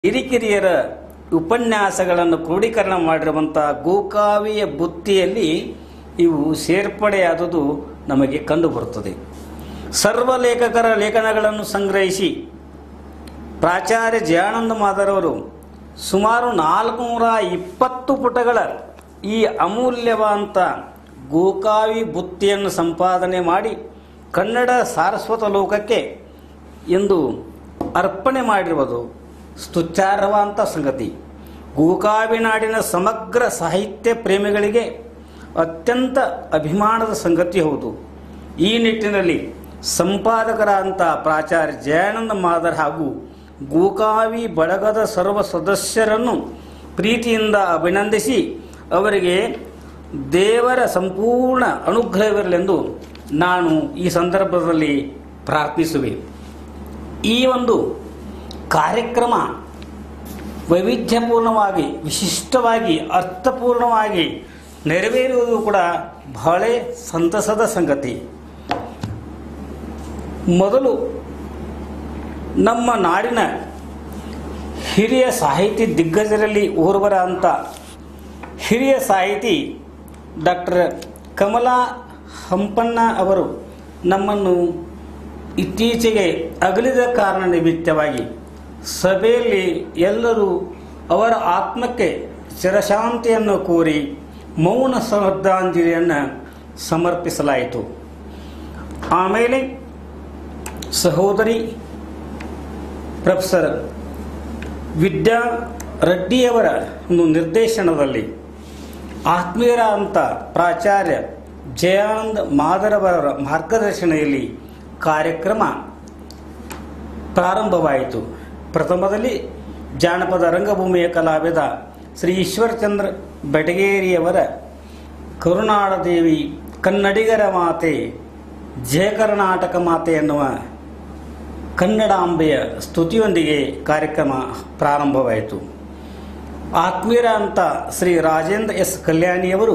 ಹಿರಿಕಿರಿಯರ ಉಪನ್ಯಾಸಗಳನ್ನು ಕ್ರೋಢೀಕರಣ ಮಾಡಿರುವಂಥ ಗೋಕಾವಿಯ ಬುತ್ತಿಯಲ್ಲಿ ಇವು ಸೇರ್ಪಡೆಯಾದುದು ನಮಗೆ ಕಂಡುಬರುತ್ತದೆ ಸರ್ವ ಲೇಖಕರ ಲೇಖನಗಳನ್ನು ಸಂಗ್ರಹಿಸಿ ಪ್ರಾಚಾರ್ಯ ಜಯಾನಂದ ಮಾದರವರು ಸುಮಾರು ನಾಲ್ಕುನೂರ ಇಪ್ಪತ್ತು ಪುಟಗಳ ಈ ಅಮೂಲ್ಯವಾದಂಥ ಗೋಕಾವಿ ಬುತ್ತಿಯನ್ನು ಸಂಪಾದನೆ ಮಾಡಿ ಕನ್ನಡ ಸಾರಸ್ವತ ಲೋಕಕ್ಕೆ ಎಂದು ಅರ್ಪಣೆ ಮಾಡಿರುವುದು ಸ್ತುತ್ಯಾರ್ಹವಾದಂಥ ಸಂಗತಿ ಗೋಕಾವಿ ನಾಡಿನ ಸಮಗ್ರ ಸಾಹಿತ್ಯ ಪ್ರೇಮಿಗಳಿಗೆ ಅತ್ಯಂತ ಅಭಿಮಾನದ ಸಂಗತಿ ಹೌದು ಈ ನಿಟ್ಟಿನಲ್ಲಿ ಸಂಪಾದಕರಾದಂಥ ಪ್ರಾಚಾರ್ಯ ಜಯಾನಂದ ಮಾದರ್ ಹಾಗೂ ಗೋಕಾವಿ ಬಳಗದ ಸರ್ವ ಸದಸ್ಯರನ್ನು ಪ್ರೀತಿಯಿಂದ ಅಭಿನಂದಿಸಿ ಅವರಿಗೆ ದೇವರ ಸಂಪೂರ್ಣ ಅನುಗ್ರಹವಿರಲೆಂದು ನಾನು ಈ ಸಂದರ್ಭದಲ್ಲಿ ಪ್ರಾರ್ಥಿಸುವೆ ಈ ಒಂದು ಕಾರ್ಯಕ್ರಮ ವೈವಿಧ್ಯಪೂರ್ಣವಾಗಿ ವಿಶಿಷ್ಟವಾಗಿ ಅರ್ಥಪೂರ್ಣವಾಗಿ ನೆರವೇರುವುದು ಕೂಡ ಬಹಳ ಸಂತಸದ ಸಂಗತಿ ಮೊದಲು ನಮ್ಮ ನಾಡಿನ ಹಿರಿಯ ಸಾಹಿತಿ ದಿಗ್ಗಜರಲ್ಲಿ ಓರ್ವರ ಅಂತ ಹಿರಿಯ ಸಾಹಿತಿ ಡಾಕ್ಟರ್ ಕಮಲಾ ಹಂಪಣ್ಣ ಅವರು ನಮ್ಮನ್ನು ಇತ್ತೀಚೆಗೆ ಅಗಲಿದ ಕಾರಣ ನಿಮಿತ್ತವಾಗಿ ಸಭೆಯಲ್ಲಿ ಎಲ್ಲರೂ ಅವರ ಆತ್ಮಕ್ಕೆ ಚಿರಶಾಂತಿಯನ್ನು ಕೋರಿ ಮೌನ ಶ್ರದ್ಧಾಂಜಲಿಯನ್ನು ಸಮರ್ಪಿಸಲಾಯಿತು ಆಮೇಲೆ ಸಹೋದರಿ ಪ್ರೊಫೆಸರ್ ವಿದ್ಯಾ ರೆಡ್ಡಿಯವರ ಒಂದು ನಿರ್ದೇಶನದಲ್ಲಿ ಆತ್ಮೀಯರ ಅಂತ ಪ್ರಾಚಾರ್ಯ ಜಯಾನಂದ್ ಮಾದರವರ ಮಾರ್ಗದರ್ಶನದಲ್ಲಿ ಕಾರ್ಯಕ್ರಮ ಪ್ರಾರಂಭವಾಯಿತು ಪ್ರಥಮದಲ್ಲಿ ಜಾನಪದ ರಂಗಭೂಮಿಯ ಕಲಾವಿದ ಶ್ರೀ ಈಶ್ವರಚಂದ್ರ ಬೆಟಗೇರಿಯವರ ಕರುನಾಡ ದೇವಿ ಕನ್ನಡಿಗರ ಮಾತೆ ಜಯ ಕರ್ನಾಟಕ ಮಾತೆ ಎನ್ನುವ ಕನ್ನಡಾಂಬೆಯ ಸ್ತುತಿಯೊಂದಿಗೆ ಕಾರ್ಯಕ್ರಮ ಪ್ರಾರಂಭವಾಯಿತು ಆತ್ಮೀಯರ ಅಂತ ಶ್ರೀ ರಾಜೇಂದ್ರ ಎಸ್ ಕಲ್ಯಾಣಿಯವರು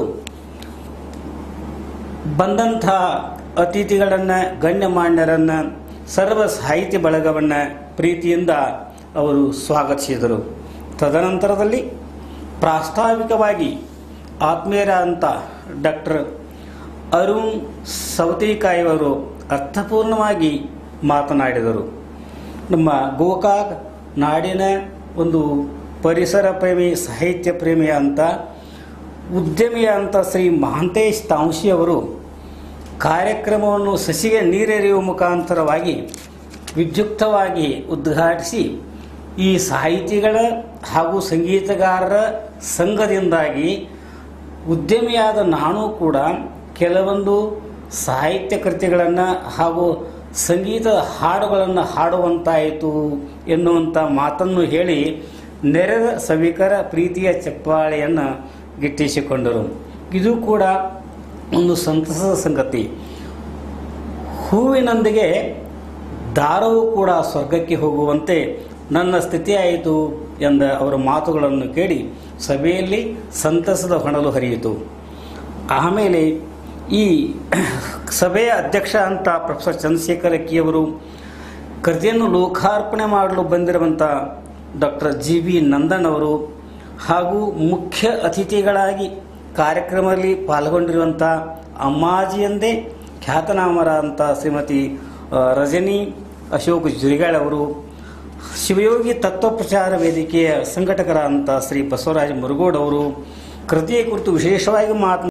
ಬಂದಂಥ ಅತಿಥಿಗಳನ್ನು ಗಣ್ಯಮಾನ್ಯರನ್ನು ಸರ್ವ ಸಾಹಿತ್ಯ ಬಳಗವನ್ನು ಪ್ರೀತಿಯಿಂದ ಅವರು ಸ್ವಾಗತಿಸಿದರು ತದನಂತರದಲ್ಲಿ ಪ್ರಾಸ್ತಾವಿಕವಾಗಿ ಆತ್ಮೀಯರ ಅಂತ ಡಾಕ್ಟರ್ ಅರುಣ್ ಸವತಿಕಾಯಿಯವರು ಅರ್ಥಪೂರ್ಣವಾಗಿ ಮಾತನಾಡಿದರು ನಮ್ಮ ಗೋಕಾಕ್ ನಾಡಿನ ಒಂದು ಪರಿಸರ ಪ್ರೇಮಿ ಸಾಹಿತ್ಯ ಪ್ರೇಮಿ ಅಂತ ಉದ್ಯಮಿಯ ಅಂತ ಶ್ರೀ ಮಹಾಂತೇಶ್ ತಾಂಶಿ ಅವರು ಕಾರ್ಯಕ್ರಮವನ್ನು ಸಸಿಗೆ ನೀರೆರೆಯುವ ಮುಖಾಂತರವಾಗಿ ವಿದ್ಯುಕ್ತವಾಗಿ ಉದ್ಘಾಟಿಸಿ ಈ ಸಾಹಿತಿಗಳ ಹಾಗೂ ಸಂಗೀತಗಾರರ ಸಂಘದಿಂದಾಗಿ ಉದ್ಯಮಿಯಾದ ನಾನು ಕೂಡ ಕೆಲವೊಂದು ಸಾಹಿತ್ಯ ಕೃತಿಗಳನ್ನು ಹಾಗೂ ಸಂಗೀತದ ಹಾಡುಗಳನ್ನು ಹಾಡುವಂತಾಯಿತು ಎನ್ನುವಂಥ ಮಾತನ್ನು ಹೇಳಿ ನೆರೆದ ಸಭಿಕರ ಪ್ರೀತಿಯ ಚಪ್ಪಾಳೆಯನ್ನು ಗಿಟ್ಟಿಸಿಕೊಂಡರು ಇದು ಕೂಡ ಒಂದು ಸಂತಸದ ಸಂಗತಿ ಹೂವಿನೊಂದಿಗೆ ದಾರವೂ ಕೂಡ ಸ್ವರ್ಗಕ್ಕೆ ಹೋಗುವಂತೆ ನನ್ನ ಸ್ಥಿತಿ ಆಯಿತು ಎಂದ ಅವರ ಮಾತುಗಳನ್ನು ಕೇಳಿ ಸಭೆಯಲ್ಲಿ ಸಂತಸದ ಹೊಣಲು ಹರಿಯಿತು ಆಮೇಲೆ ಈ ಸಭೆಯ ಅಧ್ಯಕ್ಷ ಅಂತ ಪ್ರೊಫೆಸರ್ ಚಂದ್ರಶೇಖರ್ ಅಕ್ಕಿಯವರು ಕೃತಿಯನ್ನು ಲೋಕಾರ್ಪಣೆ ಮಾಡಲು ಬಂದಿರುವಂಥ ಡಾಕ್ಟರ್ ಜಿ ಬಿ ನಂದನ್ ಅವರು ಹಾಗೂ ಮುಖ್ಯ ಅತಿಥಿಗಳಾಗಿ ಕಾರ್ಯಕ್ರಮದಲ್ಲಿ ಪಾಲ್ಗೊಂಡಿರುವಂಥ ಅಮ್ಮಾಜಿಯಂದೇ ಖ್ಯಾತನಾಮರ ಅಂತ ಶ್ರೀಮತಿ ಆ, ರಜನಿ ಅಶೋಕ್ ಜುರಿಗಾಳ್ ಅವರು ಶಿವಯೋಗಿ ತತ್ವಪ್ರಚಾರ ವೇದಿಕೆಯ ಸಂಘಟಕರ ಅಂತ ಶ್ರೀ ಬಸವರಾಜ ಮುರುಗೋಡ್ ಅವರು ಕೃತಿಯ ಕುರಿತು ವಿಶೇಷವಾಗಿ ಮಾತನಾಡಿ